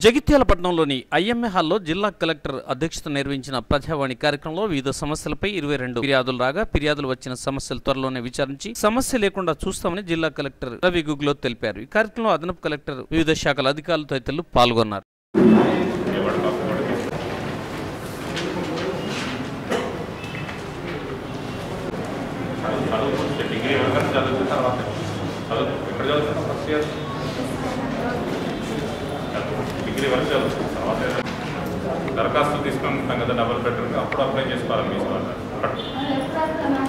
జగిత్యాల పట్టణంలోని ఐఎంఏ హాల్లో జిల్లా కలెక్టర్ అధ్యక్షత నిర్వహించిన ప్రజావాణి కార్యక్రమంలో వివిధ సమస్యలపై ఇరవై రెండు ఫిర్యాదులు రాగా ఫిర్యాదులు వచ్చిన సమస్యలు త్వరలోనే విచారించి సమస్య లేకుండా చూస్తామని జిల్లా కలెక్టర్ రవి గుగ్లో తెలిపారు ఈ కార్యక్రమంలో అదనపు కలెక్టర్ వివిధ శాఖల అధికారులు తదితరులు పాల్గొన్నారు చదువుకుంటే డిగ్రీ వరకు చదివిన తర్వాత చదువు ఎక్కడ చదువుతున్నా ఫస్ట్ ఇయర్ డిగ్రీ వరకు చదువుతున్న తర్వాత దరఖాస్తు తీసుకొని ఉంటాం కదా డబుల్ బెడ్రూమ్ అప్పుడు అప్లై చేసుకోవాలి మీ ఇష్టం అన్నారు.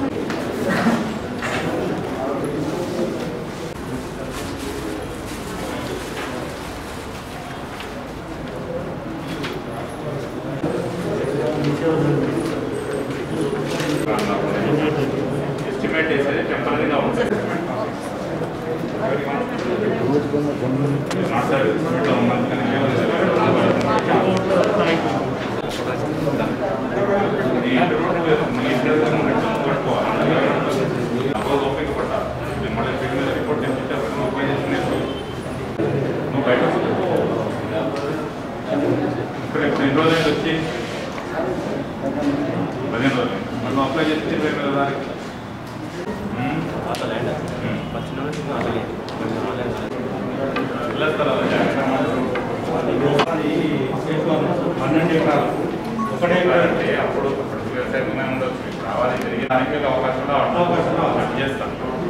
ఎస్టిమేట్ వేసేది టెంపరీగా ఉంటుంది మాట్లాడి ఇట్లా ఉన్నది కానీ నీ ఇంటి రోడ్డు వేరు, నీ ఇంటి దగ్గర ఉన్నట్టు నువ్వు కట్టుకోవాలి. అప్పుడు ఓపిక పట్టాలి. నేను మళ్ళీ ఫీల్డ్ మీద రిపోర్ట్ తెప్పించాలి, నువ్వు అప్లై చేసుకునేసి నువ్వు బయట కూర్చో. ఇక్కడ ఇప్పుడు ఎన్ని రోజులు వచ్చి పదిహేను రోజులు మనం అప్లై చేస్తే ఇరవై ఎనిమిది దానికి ఉమ్. ఉమ్. వెళ్ళొస్తారా పన్నెండు ఎకరాలు ఒకటే అంటే అప్పుడు అప్పుడు వ్యవసాయమే ఉండొచ్చు రావాలి తిరిగి దానికి అవకాశం కూడా అవకాశం కూడా ఉంటుంది. అది చేస్తాం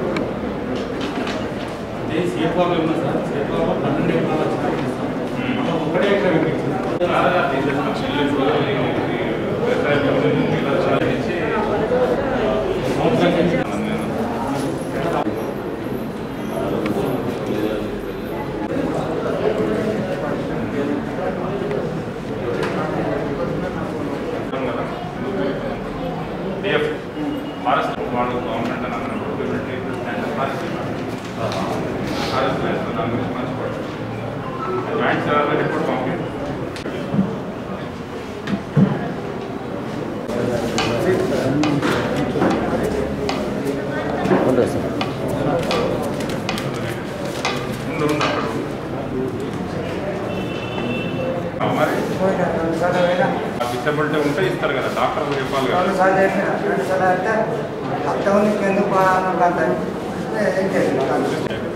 అదే సీఎఫ్ఆర్లో ఉన్నా సార్ సీఎఫ్ఆర్లో పన్నెండు ఎకరాలు వచ్చినాయి ఉమ్. అలా ఒకటే ఎకరం ఇప్పించింది రాదా తీసేస్తాం ఇల్లు ఇప్పుడు ఈ వ్యవసాయ భూములు మిగతా చాలా ఇచ్చి సంవత్సరం నుంచి డిఎఫ్ ఫారెస్ట్ వాళ్ళు గవర్నమెంట్ అని అన్నప్పుడు పెట్టి ఫారెస్ట్ ఫారెస్ట్ వేస్తాం దాని గురించి మర్చిపోవడం జాయింట్ సెలవు రిపోర్ట్ పంపించారు ముందు ఉంది అక్కడ ఆ, మరి డిసబిలిటీ ఉంటే ఇస్తారు కదా డాక్టర్ చెప్పాలి కదా రెండు సార్లు చెప్పిన రెండు సార్లు అయితే అత్త ఉంది ఎందుకు పోవాలని అంటారు ఏం చేయాలి